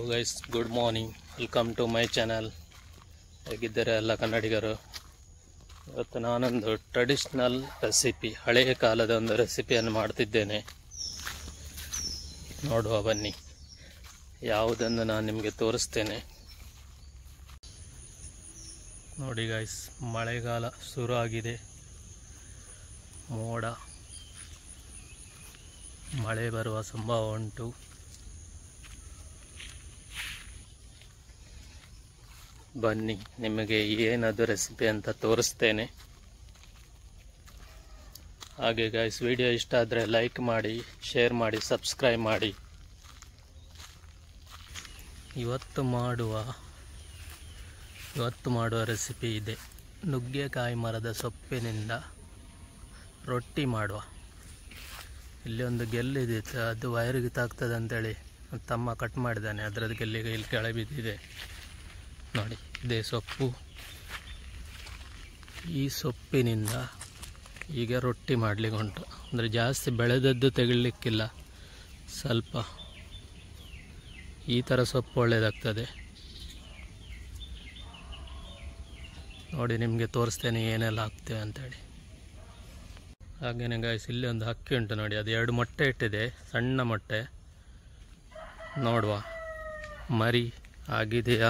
guys good morning welcome to my channel ಹೇಗಿದ್ದಾರೆ ಎಲ್ಲ ಕನ್ನಡಿಗರು ಇವತ್ತು ನಾನೊಂದು ಟ್ರೆಡಿಷ್ನಲ್ ರೆಸಿಪಿ ಹಳೆಯ ಕಾಲದ ಒಂದು ರೆಸಿಪಿಯನ್ನು ಮಾಡ್ತಿದ್ದೇನೆ ನೋಡುವ ಬನ್ನಿ ಯಾವುದನ್ನು ನಾನು ನಿಮಗೆ ತೋರಿಸ್ತೇನೆ ನೋಡಿ ಗೈಸ್ ಮಳೆಗಾಲ ಶುರು ಆಗಿದೆ ಮೋಡ ಮಳೆ ಬರುವ ಸಂಭವ ಉಂಟು ಬನ್ನಿ ನಿಮಗೆ ಏನದು ರೆಸಿಪಿ ಅಂತ ತೋರಿಸ್ತೇನೆ ಹಾಗೆ ಗಾಯ್ಸ್ ವಿಡಿಯೋ ಇಷ್ಟ ಆದರೆ ಲೈಕ್ ಮಾಡಿ ಶೇರ್ ಮಾಡಿ ಸಬ್ಸ್ಕ್ರೈಬ್ ಮಾಡಿ ಇವತ್ತು ಮಾಡುವ ಇವತ್ತು ಮಾಡುವ ರೆಸಿಪಿ ಇದೆ ನುಗ್ಗೆಕಾಯಿ ಮರದ ಸೊಪ್ಪಿನಿಂದ ರೊಟ್ಟಿ ಮಾಡುವ ಇಲ್ಲಿ ಒಂದು ಗೆಲ್ಲಿದೆ ಅದು ವೈರಿಗೆ ತಾಗ್ತದೆ ಅಂತೇಳಿ ತಮ್ಮ ಕಟ್ ಮಾಡಿದ್ದಾನೆ ಅದರದ್ದು ಗೆಲ್ಲಿಗೆ ಇಲ್ಲಿ ಕೆಳಗೆ ಬಿದ್ದಿದೆ ನೋಡಿ ಇದೇ ಸೊಪ್ಪು ಈ ಸೊಪ್ಪಿನಿಂದ ಈಗ ರೊಟ್ಟಿ ಮಾಡಲಿಕ್ಕೆ ಉಂಟು ಅಂದರೆ ಜಾಸ್ತಿ ಬೆಳೆದದ್ದು ತೆಗಿಲಿಕ್ಕಿಲ್ಲ ಸ್ವಲ್ಪ ಈ ಥರ ಸೊಪ್ಪು ಒಳ್ಳೆಯದಾಗ್ತದೆ ನೋಡಿ ನಿಮಗೆ ತೋರಿಸ್ತೇನೆ ಏನೆಲ್ಲ ಹಾಕ್ತೇವೆ ಅಂತೇಳಿ ಹಾಗೇನೆ ಗಾಯ್ಸ್ ಇಲ್ಲಿ ಒಂದು ಹಕ್ಕಿ ಉಂಟು ನೋಡಿ ಅದು ಎರಡು ಮೊಟ್ಟೆ ಇಟ್ಟಿದೆ ಸಣ್ಣ ಮೊಟ್ಟೆ ನೋಡುವ ಮರಿ ಆಗಿದೆಯಾ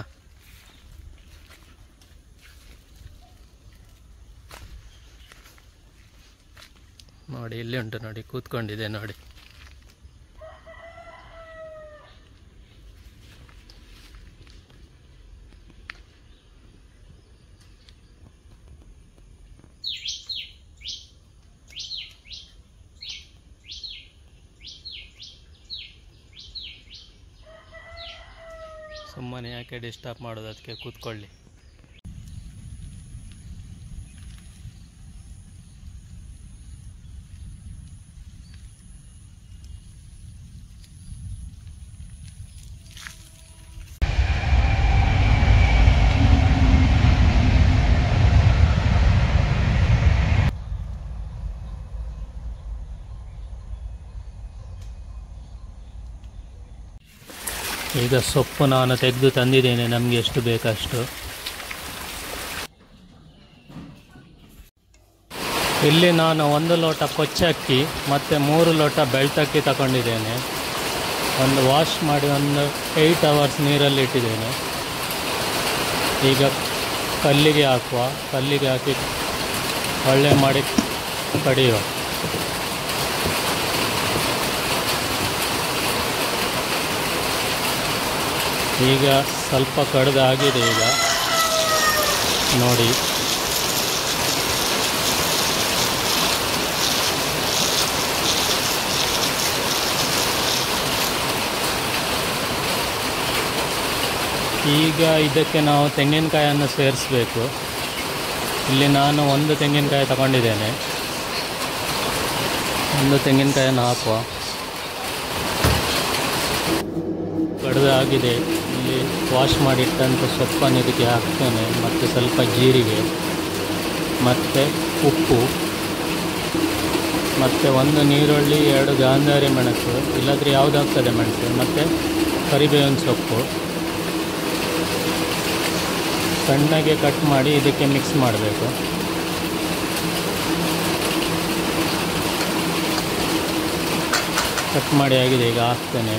ನೋಡಿ ಇಲ್ಲಿ ಉಂಟು ನೋಡಿ ಕೂತ್ಕೊಂಡಿದೆ ನೋಡಿ ಸುಮ್ಮನೆ ಯಾಕೆ ಡಿಸ್ಟರ್ಬ್ ಮಾಡೋದು ಅದಕ್ಕೆ ಕೂತ್ಕೊಳ್ಳಿ ಈಗ ಸೊಪ್ಪು ನಾನು ತೆಗೆದು ತಂದಿದ್ದೇನೆ ನಮಗೆ ಎಷ್ಟು ಬೇಕಷ್ಟು ಇಲ್ಲಿ ನಾನು ಒಂದು ಲೋಟ ಕೊಚ್ಚಕ್ಕಿ ಮತ್ತು ಮೂರು ಲೋಟ ಬೆಳ್ತಕ್ಕಿ ತಗೊಂಡಿದ್ದೇನೆ ಒಂದು ವಾಶ್ ಮಾಡಿ ಒಂದು ಏಯ್ಟ್ ಅವರ್ಸ್ ನೀರಲ್ಲಿ ಇಟ್ಟಿದ್ದೇನೆ ಈಗ ಕಲ್ಲಿಗೆ ಹಾಕುವ ಕಲ್ಲಿಗೆ ಹಾಕಿ ಒಳ್ಳೆ ಮಾಡಿ ಕಡಿಯುವ ಈಗ ಸ್ವಲ್ಪ ಕಡ್ದಾಗಿದೆ ಈಗ ನೋಡಿ ಈಗ ಇದಕ್ಕೆ ನಾವು ತೆಂಗಿನಕಾಯನ್ನು ಸೇರಿಸಬೇಕು ಇಲ್ಲಿ ನಾನು ಒಂದು ತೆಂಗಿನಕಾಯಿ ತಗೊಂಡಿದ್ದೇನೆ ಒಂದು ತೆಂಗಿನಕಾಯನ್ನು ಹಾಕುವ ಕಡ್ದಾಗಿದೆ ಇಲ್ಲಿ ವಾಶ್ ಮಾಡಿಟ್ಟಂಥ ಸೊಪ್ಪನ್ನು ಇದಕ್ಕೆ ಹಾಕ್ತೇನೆ ಮತ್ತು ಸ್ವಲ್ಪ ಜೀರಿಗೆ ಮತ್ತು ಉಪ್ಪು ಮತ್ತು ಒಂದು ನೀರುಳ್ಳಿ ಎರಡು ಗಾಂಧಾರಿ ಮೆಣಸು ಇಲ್ಲಾಂದರೆ ಯಾವುದಾಗ್ತದೆ ಮೆಣಸು ಮತ್ತು ಕರಿಬೇವಿನ ಸೊಪ್ಪು ಸಣ್ಣಗೆ ಕಟ್ ಮಾಡಿ ಇದಕ್ಕೆ ಮಿಕ್ಸ್ ಮಾಡಬೇಕು ಕಟ್ ಮಾಡಿ ಆಗಿದೆ ಈಗ ಹಾಕ್ತೇನೆ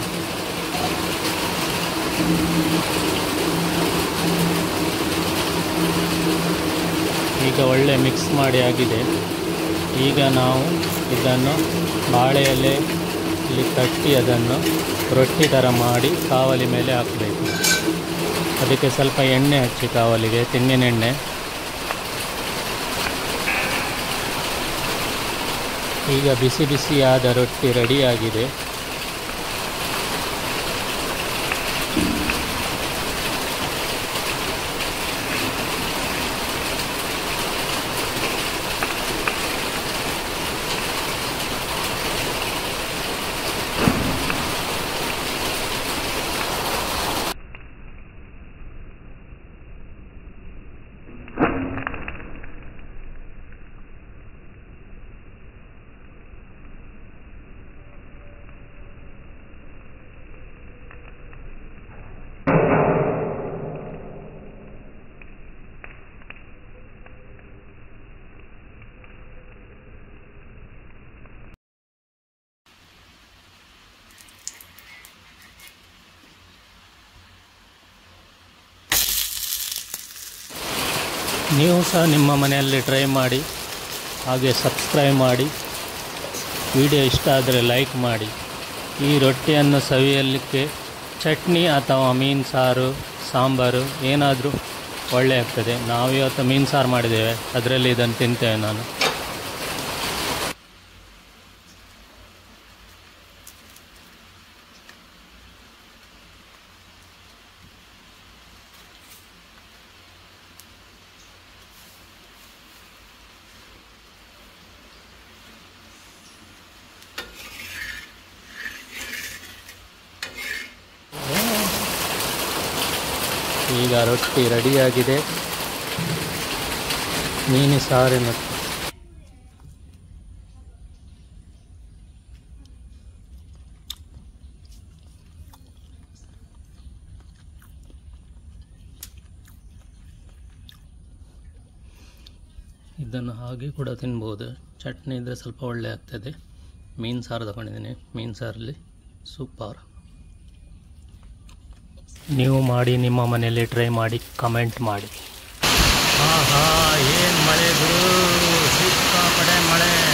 ಈಗ ಒಳ್ಳೆ ಮಿಕ್ಸ್ ಮಾಡಿ ಆಗಿದೆ ಈಗ ನಾವು ಇದನ್ನು ಬಾಳೆ ಎಲೆಯಲ್ಲಿ ತಟ್ಟಿ ಅದನ್ನು ರೊಟ್ಟಿ ಥರ ಮಾಡಿ ಕಾವಲಿ ಮೇಲೆ ಹಾಕಬೇಕು ಅದಕ್ಕೆ ಸ್ವಲ್ಪ ಎಣ್ಣೆ ಹಚ್ಚಿ ಕಾವಲಿಗೆ ತೆಂಗಿನೆಣ್ಣೆ ಈಗ ಬಿಸಿ ಬಿಸಿಯಾದ ರೊಟ್ಟಿ ರೆಡಿಯಾಗಿದೆ ನೀವು ಸಹ ನಿಮ್ಮ ಮನೆಯಲ್ಲಿ ಟ್ರೈ ಮಾಡಿ ಹಾಗೆ ಸಬ್ಸ್ಕ್ರೈಬ್ ಮಾಡಿ ವಿಡಿಯೋ ಇಷ್ಟ ಆದರೆ ಲೈಕ್ ಮಾಡಿ ಈ ರೊಟ್ಟಿಯನ್ನು ಸವಿಯಲಿಕ್ಕೆ ಚಟ್ನಿ ಅಥವಾ ಮೀನು ಸಾರು ಸಾಂಬಾರು ಏನಾದರೂ ಒಳ್ಳೆ ಆಗ್ತದೆ ನಾವು ಇವತ್ತು ಮೀನು ಸಾರು ಮಾಡಿದ್ದೇವೆ ಅದರಲ್ಲಿ ಇದನ್ನು ತಿಂತೇವೆ ನಾನು ಈಗ ರೊಟ್ಟಿ ರೆಡಿಯಾಗಿದೆ ಮೀನು ಸಾರಿನ ಇದನ್ನು ಹಾಗೆ ಕೂಡ ತಿನ್ಬೋದು ಚಟ್ನಿ ಇದ್ದರೆ ಸ್ವಲ್ಪ ಒಳ್ಳೆ ಆಗ್ತದೆ ಮೀನು ಸಾರು ತಗೊಂಡಿದ್ದೀನಿ ಮೀನು ಸಾರಲ್ಲಿ ಸೂಪರ್ ನೀವು ಮಾಡಿ ನಿಮ್ಮ ಮನೆಯಲ್ಲಿ ಟ್ರೈ ಮಾಡಿ ಕಮೆಂಟ್ ಮಾಡಿ ಆಹಾ ಏನು ಮಳೆ ಗುರು ಸಿಕ್ಕಾಪಡೆ ಮಳೆ